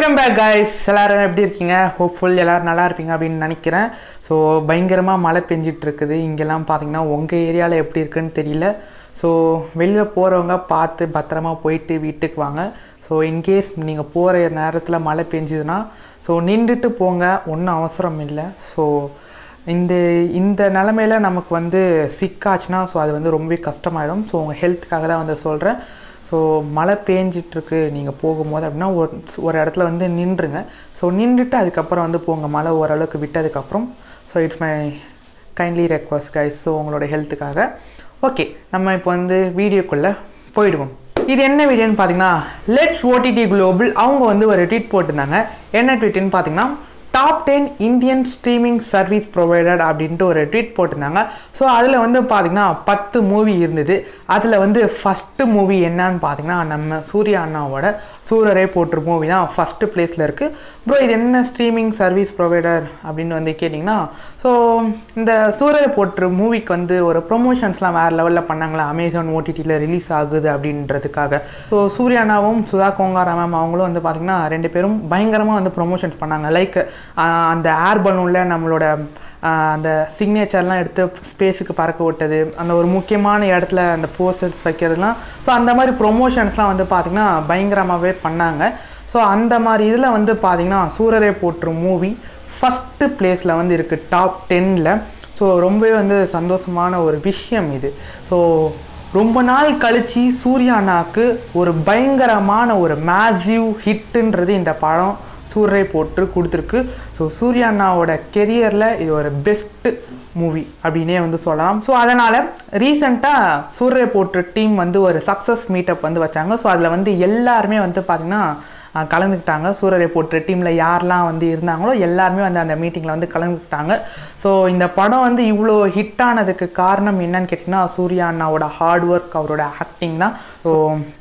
welcome back guys எல்லாரும் எப்படி இருக்கீங்க ஹோப்ஃபுல் எல்லாரும் நல்லா இருப்பீங்க அப்படின்னு நினைக்கிறேன் ஸோ பயங்கரமாக மழை பெஞ்சிட்டு இருக்குது இங்கெல்லாம் பார்த்தீங்கன்னா உங்கள் ஏரியாவில் எப்படி இருக்குன்னு தெரியல ஸோ வெளியில் போகிறவங்க பார்த்து பத்திரமா போயிட்டு வீட்டுக்கு வாங்க ஸோ இன்கேஸ் நீங்கள் போகிற நேரத்தில் மழை பெஞ்சுதுன்னா ஸோ நின்றுட்டு போங்க ஒன்றும் அவசரம் இல்லை ஸோ இந்த இந்த நிலமையில நமக்கு வந்து சிக்காச்சுன்னா ஸோ அது வந்து ரொம்பவே கஷ்டமாயிடும் ஸோ உங்கள் ஹெல்த்துக்காக தான் வந்து சொல்கிறேன் ஸோ மழை பேஞ்சிட்ருக்கு நீங்கள் போகும்போது அப்படின்னா ஒரு ஒரு இடத்துல வந்து நின்றுங்க ஸோ நின்றுட்டு அதுக்கப்புறம் வந்து போங்க மழை ஓரளவுக்கு விட்டதுக்கப்புறம் so it's my kindly request guys so உங்களோட ஹெல்த்துக்காக ஓகே நம்ம இப்போ வந்து வீடியோக்குள்ளே போயிடுவோம் இது என்ன வீடியோன்னு பார்த்தீங்கன்னா லெட்ஸ் ஓடிடி குளோபல் அவங்க வந்து ஒரு ட்வீட் போட்டிருந்தாங்க என்ன ட்வீட்னு பார்த்தீங்கன்னா top ten Indian streaming service provided அப்படின்ட்டு ஒரு ட்வீட் போட்டிருந்தாங்க ஸோ அதில் வந்து பார்த்தீங்கன்னா பத்து மூவி இருந்தது அதில் வந்து ஃபஸ்ட்டு மூவி என்னன்னு பார்த்தீங்கன்னா நம்ம சூர்யா அண்ணாவோட சூரரை போட்டு மூவி தான் ஃபஸ்ட்டு பிளேஸில் இருக்குது ப்ரோ இது என்ன ஸ்ட்ரீமிங் சர்வீஸ் ப்ரொவைடர் அப்படின்னு வந்து கேட்டிங்கன்னா ஸோ இந்த சூரரை போட்டு மூவிக்கு வந்து ஒரு ப்ரொமோஷன்ஸ்லாம் வேறு லெவலில் பண்ணாங்களா அமேசான் ஓடிடியில் ரிலீஸ் ஆகுது அப்படின்றதுக்காக ஸோ சூர்யா அண்ணாவும் சுதா கோங்காரா மேம் அவங்களும் வந்து பார்த்திங்கன்னா ரெண்டு பேரும் பயங்கரமாக வந்து ப்ரொமோஷன்ஸ் பண்ணாங்க லைக் அந்த ஏர் பலூனில் நம்மளோட ஆஹ் அந்த சிக்னேச்சர்லாம் எடுத்து ஸ்பேஸுக்கு பறக்க விட்டது அந்த ஒரு முக்கியமான இடத்துல அந்த போஸ்டர்ஸ் வைக்கிறதுலாம் ஸோ அந்த மாதிரி ப்ரொமோஷன்ஸ்லாம் வந்து பார்த்திங்கன்னா பயங்கரமாகவே பண்ணாங்க ஸோ அந்த மாதிரி இதில் வந்து பார்த்திங்கன்னா சூரரை போற்று மூவி ஃபஸ்ட்டு பிளேஸில் வந்து இருக்குது டாப் டென்னில் ஸோ ரொம்பவே வந்து சந்தோஷமான ஒரு விஷயம் இது ஸோ ரொம்ப நாள் கழித்து சூர்யா அண்ணாக்கு ஒரு பயங்கரமான ஒரு மேசிவ் ஹிட்டுன்றது இந்த படம் சூரரை போட்டு கொடுத்துருக்கு ஸோ சூர்யா அண்ணாவோட கெரியரில் இது ஒரு பெஸ்ட்டு மூவி அப்படின்னே வந்து சொல்லலாம் ஸோ அதனால் ரீசெண்டாக சூரரை போட்டு டீம் வந்து ஒரு சக்ஸஸ் மீட்டப் வந்து வச்சாங்க ஸோ அதில் வந்து எல்லாருமே வந்து பார்த்திங்கன்னா அஹ், கலந்துக்கிட்டாங்க சூரரை போட்டு டீமில் யாரெல்லாம் வந்து இருந்தாங்களோ எல்லாருமே வந்து அந்த மீட்டிங்கில் வந்து கலந்துக்கிட்டாங்க ஸோ இந்த படம் வந்து இவ்வளோ ஹிட் ஆனதுக்கு காரணம் என்னன்னு கேட்டிங்கன்னா சூர்யா அண்ணாவோட ஹார்ட் ஒர்க் அவரோட ஆக்டிங் தான் ஸோ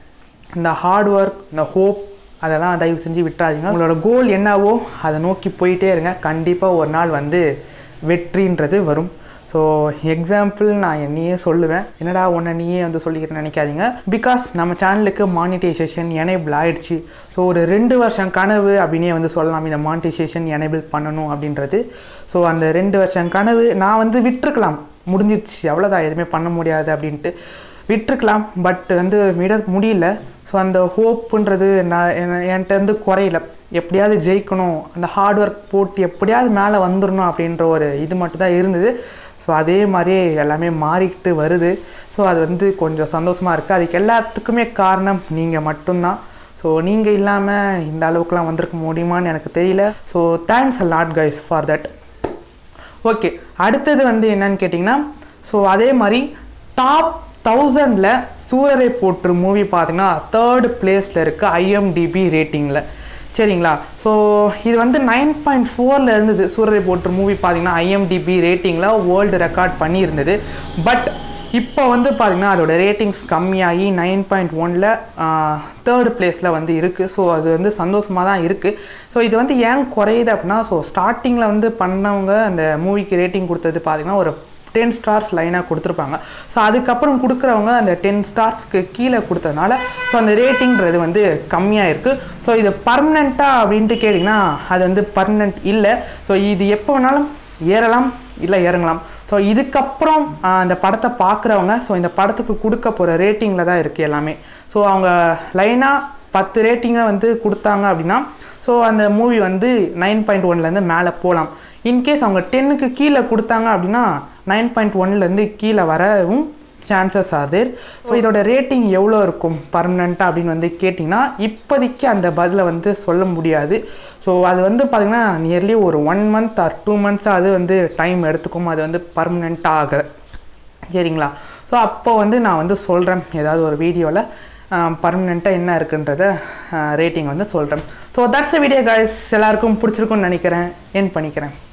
இந்த ஹார்ட் ஒர்க் இந்த ஹோப் அதெல்லாம் தயவு செஞ்சு விட்டுறாதீங்க உங்களோட கோல் என்னவோ அதை நோக்கி போயிட்டே இருங்க கண்டிப்பாக ஒரு நாள் வந்து வெற்றின்றது வரும் ஸோ எக்ஸாம்பிள் நான் என்னையே சொல்லுவேன் என்னடா உன்னை நீயே வந்து சொல்லிக்கிறேன்னு நினைக்காதீங்க பிகாஸ் நம்ம சேனலுக்கு மானிட்டைசேஷன் எனேபிள் ஆயிடுச்சு ஸோ ஒரு ரெண்டு வருஷம் கனவு அப்படின்னே வந்து சொல்லலாம் இந்த மானிட்டைசேஷன் எனேபிள் பண்ணணும் அப்படின்றது ஸோ அந்த ரெண்டு வருஷம் கனவு நான் வந்து விட்டுருக்கலாம் முடிஞ்சிடுச்சு அவ்வளோதான் எதுவுமே பண்ண முடியாது அப்படின்ட்டு விட்டுருக்கலாம் பட் வந்து விட முடியல ஸோ அந்த ஹோப்புன்றது நான் என்ன- என்கிட்ட வந்து குறையல எப்படியாவது ஜெயிக்கணும் அந்த ஹார்ட் ஒர்க் போட்டு எப்படியாவது மேலே வந்துடணும் அப்படின்ற ஒரு இது மட்டும் தான் இருந்தது ஸோ அதே மாதிரியே எல்லாமே மாறிக்கிட்டு வருது ஸோ அது வந்து கொஞ்சம் சந்தோஷமாக இருக்குது அதுக்கு எல்லாத்துக்குமே காரணம் நீங்கள் மட்டும்தான் ஸோ நீங்கள் இல்லாமல் இந்த அளவுக்குலாம் வந்திருக்க முடியுமான்னு எனக்கு தெரியல so thanks a lot guys for that okay அடுத்தது வந்து என்னன்னு கேட்டிங்கன்னா ஸோ அதே மாதிரி டாப் தௌசண்டில் சூரரை போற்று மூவி பார்த்தீங்கன்னா தேர்ட் பிளேஸில் இருக்குது ஐஎம்டிபி ரேட்டிங்கில் சரிங்களா ஸோ இது வந்து நைன் பாயிண்ட் ஃபோரில் இருந்தது சூரரை போற்று மூவி பார்த்தீங்கன்னா ஐஎம்டிபி ரேட்டிங்கில் வேர்ல்டு ரெக்கார்ட் பண்ணியிருந்தது பட் இப்போ வந்து பார்த்தீங்கன்னா அதோட ரேட்டிங்ஸ் கம்மியாகி நைன் பாயிண்ட் ஒனில் தேர்ட் பிளேஸில் வந்து இருக்குது ஸோ அது வந்து சந்தோஷமாக தான் இருக்குது ஸோ இது வந்து ஏன் குறையுது அப்படின்னா ஸோ ஸ்டார்டிங்கில் வந்து பண்ணவங்க அந்த மூவிக்கு ரேட்டிங் கொடுத்தது பார்த்தீங்கன்னா ஒரு டென் ஸ்டார்ஸ் லைனாக கொடுத்துருப்பாங்க ஸோ அதுக்கப்புறம் கொடுக்குறவங்க அந்த டென் ஸ்டார்ஸ்க்கு கீழே கொடுத்ததுனால ஸோ அந்த ரேட்டிங்கிறது வந்து கம்மியாக இருக்குது ஸோ இது பர்மனெண்ட்டாக அப்படின்ட்டு கேட்டிங்கன்னா அது வந்து பர்மனெண்ட் இல்லை ஸோ இது எப்போ வேணாலும் ஏறலாம் இல்லை இறங்கலாம் ஸோ இதுக்கப்புறம் ஆஹ், அந்த படத்தை பார்க்குறவங்க ஸோ இந்த படத்துக்கு கொடுக்க போகிற ரேட்டிங்கில் தான் இருக்குது எல்லாமே ஸோ அவங்க லைனாக பத்து ரேட்டிங்கை வந்து கொடுத்தாங்க அப்படின்னா ஸோ அந்த மூவி வந்து நைன் பாயிண்ட் ஒன்லேருந்து மேலே போகலாம் இன்கேஸ் அவங்க டென்னுக்கு கீழே கொடுத்தாங்க அப்படின்னா நைன் பாயிண்ட் ஒன்லேருந்து கீழே வரவும் சான்சஸ் ஆர் தேர் ஸோ இதோட ரேட்டிங் எவ்வளோ இருக்கும் பர்மனெண்ட்டாக அப்படின்னு வந்து கேட்டிங்கன்னா இப்போதைக்கு அந்த பதிலை வந்து சொல்ல முடியாது ஸோ அது வந்து பார்த்திங்கன்னா நியர்லி ஒரு one month or two months அது வந்து டைம் எடுத்துக்கும் அது வந்து பர்மனெண்ட்டாக ஆக சரிங்களா ஸோ அப்போ வந்து நான் வந்து சொல்கிறேன் ஏதாவது ஒரு வீடியோவில் பர்மனெண்ட்டாக என்ன இருக்குன்றத ரேட்டிங் வந்து சொல்கிறேன் ஸோ தட்ஸ் வீடியோ guys எல்லாருக்கும் பிடிச்சிருக்கும்னு நினைக்கிறேன் என் பண்ணிக்கிறேன்